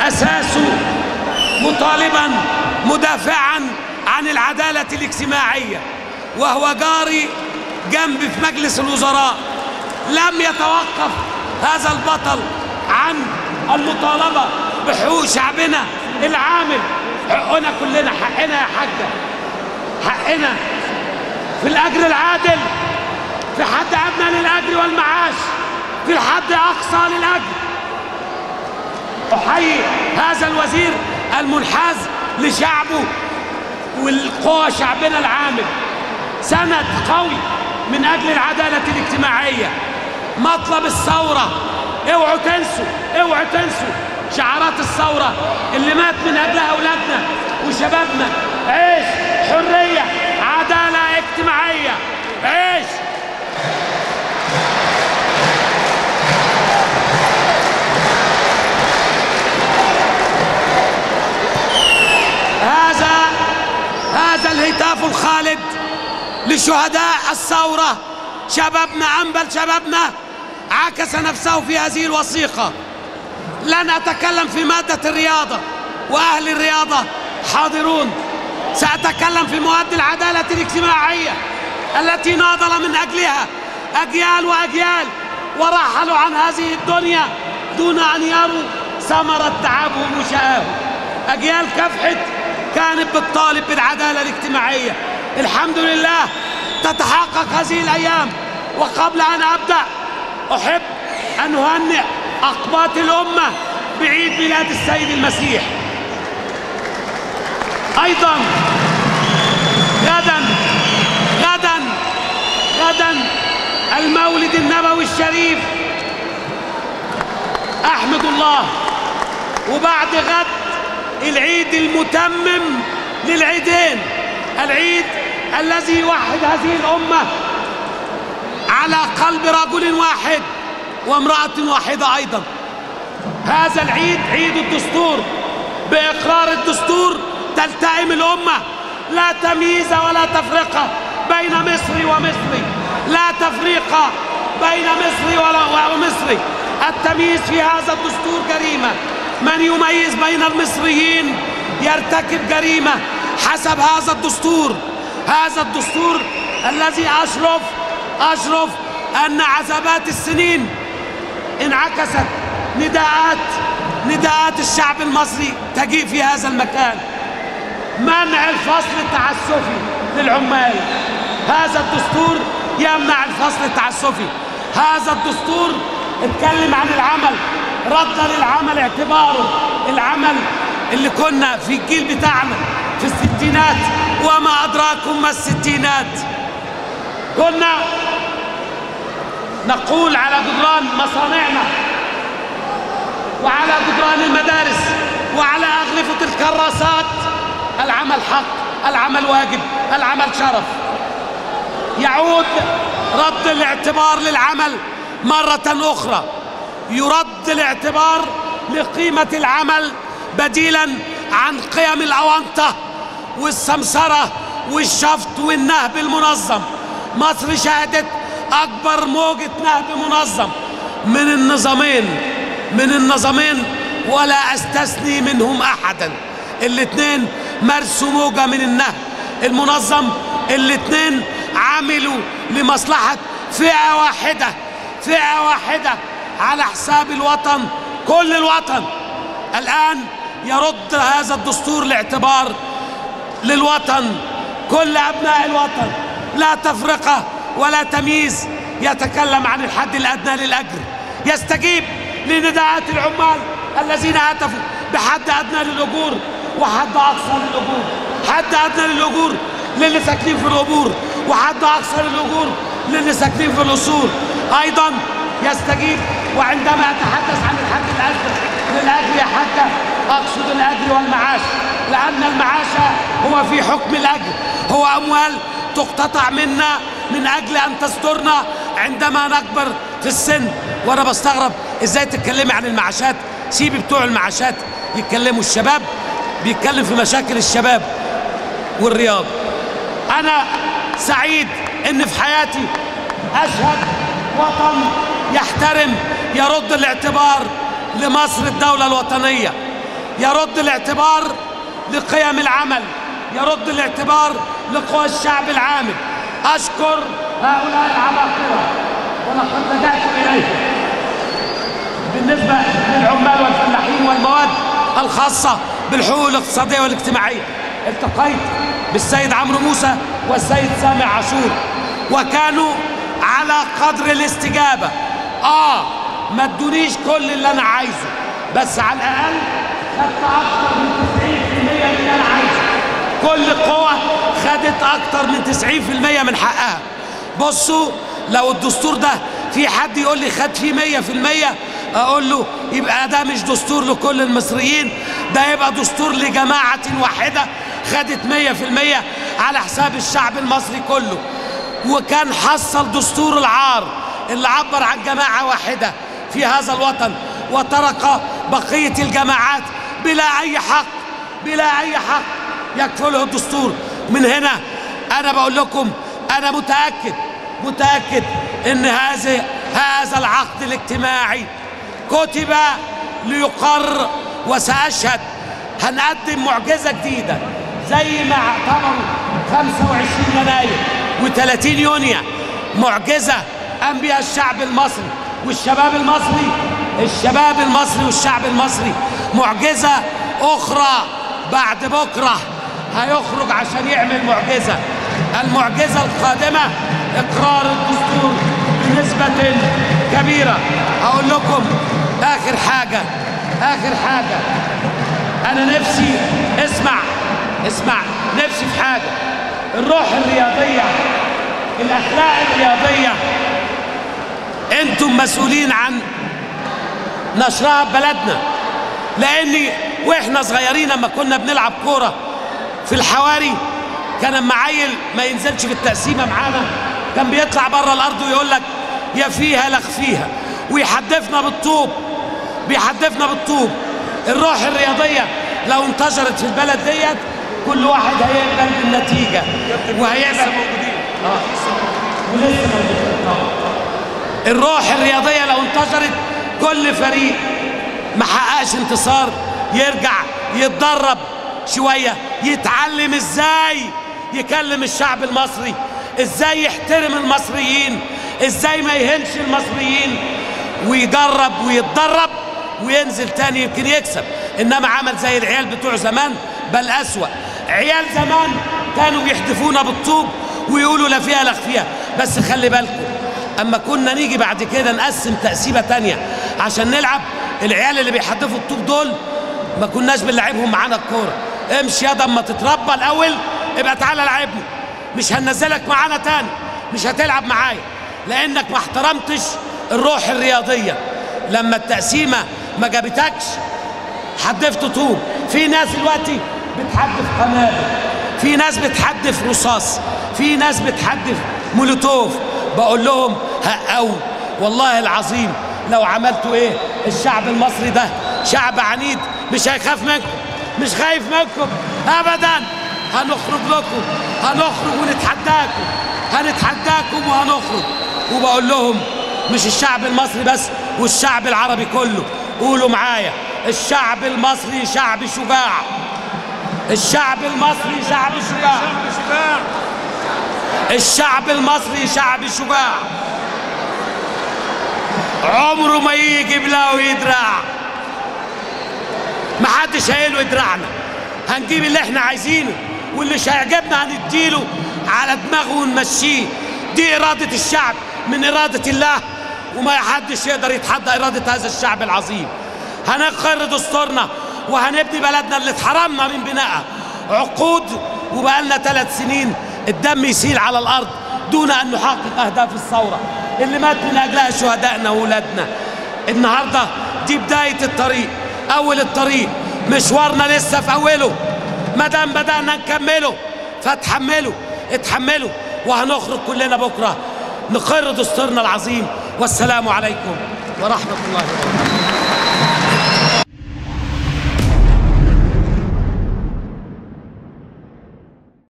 أساسه مطالبا مدافعا عن العدالة الاجتماعية وهو جاري جنب في مجلس الوزراء لم يتوقف هذا البطل عن المطالبة بحقوق شعبنا العامل حقنا كلنا حقنا يا حاجة حقنا في الأجر العادل في حد أدنى للأجر والمعاش في الحد أقصى للأجر أحيي هذا الوزير المنحاز لشعبه والقوى شعبنا العامل سند قوي من أجل العدالة الاجتماعية مطلب الثورة اوعوا تنسوا اوعوا تنسوا شعارات الثورة اللي مات من أجلها أولادنا وشبابنا عيش حرية عدالة اجتماعية عيش هذا هذا الهتاف الخالد لشهداء الثورة شبابنا أنبل شبابنا عكس نفسه في هذه الوثيقة لن أتكلم في مادة الرياضة وأهل الرياضة حاضرون سأتكلم في مواد العدالة الاجتماعية التي ناضل من أجلها أجيال وأجيال ورحلوا عن هذه الدنيا دون أن يروا ثمرة تعبهم وشقاهم أجيال كافحت كانت بتطالب بالعدالة الاجتماعية الحمد لله تتحقق هذه الأيام وقبل أن أبدأ أحب أن أهنئ أقباط الأمة بعيد ميلاد السيد المسيح أيضا غدا غدا غدا المولد النبوي الشريف أحمد الله وبعد غد العيد المتمم للعيدين العيد الذي يوحد هذه الأمة على قلب رجل واحد وامرأة واحدة أيضا هذا العيد عيد الدستور بإقرار الدستور تلتئم الأمة لا تمييز ولا تفرقة بين مصري ومصري لا تفريق بين مصري ولا- ومصري التمييز في هذا الدستور جريمة من يميز بين المصريين يرتكب جريمة حسب هذا الدستور هذا الدستور الذي أشرف أشرف أن عذابات السنين انعكست نداءات نداءات الشعب المصري تجيء في هذا المكان منع الفصل التعسفي للعمال هذا الدستور يمنع الفصل التعسفي هذا الدستور اتكلم عن العمل رد للعمل اعتباره العمل اللي كنا في الجيل بتاعنا في الستينات وما أدراكم ما الستينات كنا نقول على جدران مصانعنا وعلى جدران المدارس وعلى أغلفة الكراسات العمل حق العمل واجب العمل شرف يعود رد الاعتبار للعمل مرة أخرى يرد الاعتبار لقيمة العمل بديلا عن قيم الأونطة والسمسرة والشفط والنهب المنظم مصر شهدت أكبر موجة نهب منظم من النظامين من النظامين ولا أستثني منهم أحدا الاثنين مارسوا موجة من النهب المنظم الاثنين عملوا لمصلحة فئة واحدة فئة واحدة على حساب الوطن كل الوطن الآن يرد هذا الدستور الاعتبار للوطن كل أبناء الوطن لا تفرقة ولا تمييز يتكلم عن الحد الأدنى للأجر يستجيب لنداءات العمال الذين هتفوا بحد أدنى للأجور وحد أقصى للأجور حد أدنى للأجور للي ساكنين في القبور وحد أقصى للأجور للي ساكنين في الأصول أيضا يستجيب وعندما أتحدث عن الحد الأدنى للأجر يا حاجة أقصد الأجر والمعاش لأن المعاش هو في حكم الأجر هو أموال تقتطع منا من أجل أن تسترنا عندما نكبر في السن وأنا بستغرب إزاي تتكلمي عن المعاشات سيبي بتوع المعاشات يتكلموا الشباب بيتكلم في مشاكل الشباب والرياض أنا سعيد إن في حياتي أشهد وطن يحترم يرد الاعتبار لمصر الدولة الوطنية يرد الاعتبار لقيم العمل يرد الاعتبار لقوى الشعب العامل أشكر هؤلاء العباقرة ولقد لجأت إليهم بالنسبة للعمال والفلاحين والمواد الخاصة بالحقوق الاقتصادية والاجتماعية التقيت بالسيد عمرو موسى والسيد سامع عاشور وكانوا على قدر الاستجابة آه ما ادونيش كل اللي أنا عايزه بس على الأقل خدت أكتر من 90% من اللي أنا عايزه كل قوة خدت أكتر من 90% من حقها بصوا لو الدستور ده في حد يقول لي خد فيه 100% اقول له يبقى ده مش دستور لكل المصريين ده يبقى دستور لجماعة واحدة خدت 100% على حساب الشعب المصري كله وكان حصل دستور العار اللي عبر عن جماعة واحدة في هذا الوطن وترك بقية الجماعات بلا أي حق بلا أي حق يكفله الدستور من هنا أنا بقول لكم أنا متأكد متأكد ان هذا هذا العقد الاجتماعي كتب ليقر وسأشهد هنقدم معجزة جديدة زي ما اعتبروا 25 يناير و30 يونيو معجزة قام بها الشعب المصري والشباب المصري الشباب المصري والشعب المصري معجزة أخرى بعد بكرة هيخرج عشان يعمل معجزة المعجزة القادمة إقرار الدستور بنسبة كبيرة أقول لكم آخر حاجة آخر حاجة أنا نفسي اسمع اسمع نفسي في حاجة الروح الرياضية الأخلاق الرياضية أنتم مسؤولين عن نشرها ببلدنا لأني وإحنا صغيرين لما كنا بنلعب كورة في الحواري كان اما عيل ما ينزلش في التقسيمه معانا كان بيطلع بره الارض ويقول لك يا فيها لخ فيها ويحدفنا بالطوب بيحدفنا بالطوب الروح الرياضيه لو انتشرت في البلد ديت كل واحد هيقبل بالنتيجه وهيقبل آه. ولسه موجودين. الروح الرياضيه لو انتشرت كل فريق ما حققش انتصار يرجع يتدرب شويه يتعلم ازاي يكلم الشعب المصري ازاي يحترم المصريين ازاي ما يهنش المصريين ويجرب ويتدرب وينزل تاني يمكن يكسب انما عمل زي العيال بتوع زمان بل اسوأ عيال زمان كانوا بيحدفونا بالطوب ويقولوا لا فيها لا فيها بس خلي بالكم اما كنا نيجي بعد كده نقسم تقسيمه تانية عشان نلعب العيال اللي بيحدفوا الطوب دول ما كناش بنلعبهم معانا الكوره امشي يا اما تتربى الاول ابقى تعالى لعبني مش هنزلك معانا تاني مش هتلعب معايا لانك ما احترمتش الروح الرياضيه لما التقسيمه ما جابتكش حدفت طوب في ناس دلوقتي بتحدف قنابل في ناس بتحدف رصاص في ناس بتحدف مولوتوف بقول لهم هقوا والله العظيم لو عملتوا ايه الشعب المصري ده شعب عنيد مش هيخاف منكم مش خايف منكم ابدا هنخرج لكم هنخرج ونتحداكم هنتحداكم وهنخرج وبقول لهم مش الشعب المصري بس والشعب العربي كله قولوا معايا الشعب المصري شعب شجاع الشعب المصري شعب شجاع الشعب المصري شعب شجاع عمره ما يجي بلاو يدرع محدش هيلو يدرعنا هنجيب اللي احنا عايزينه واللي مش هيعجبنا هنديله على دماغه ونمشيه دي إرادة الشعب من إرادة الله وما حدش يقدر يتحدى إرادة هذا الشعب العظيم هنقر دستورنا وهنبني بلدنا اللي اتحرمنا من بنائها عقود وبقالنا ثلاث سنين الدم يسيل على الأرض دون أن نحقق أهداف الثورة اللي مات من أجلها شهدائنا وولادنا النهاردة دي بداية الطريق أول الطريق مشوارنا لسه في أوله ما دام بدأنا نكمله فتحملوا اتحملوا وهنخرج كلنا بكرة نقر دستورنا العظيم والسلام عليكم ورحمة الله وبركاته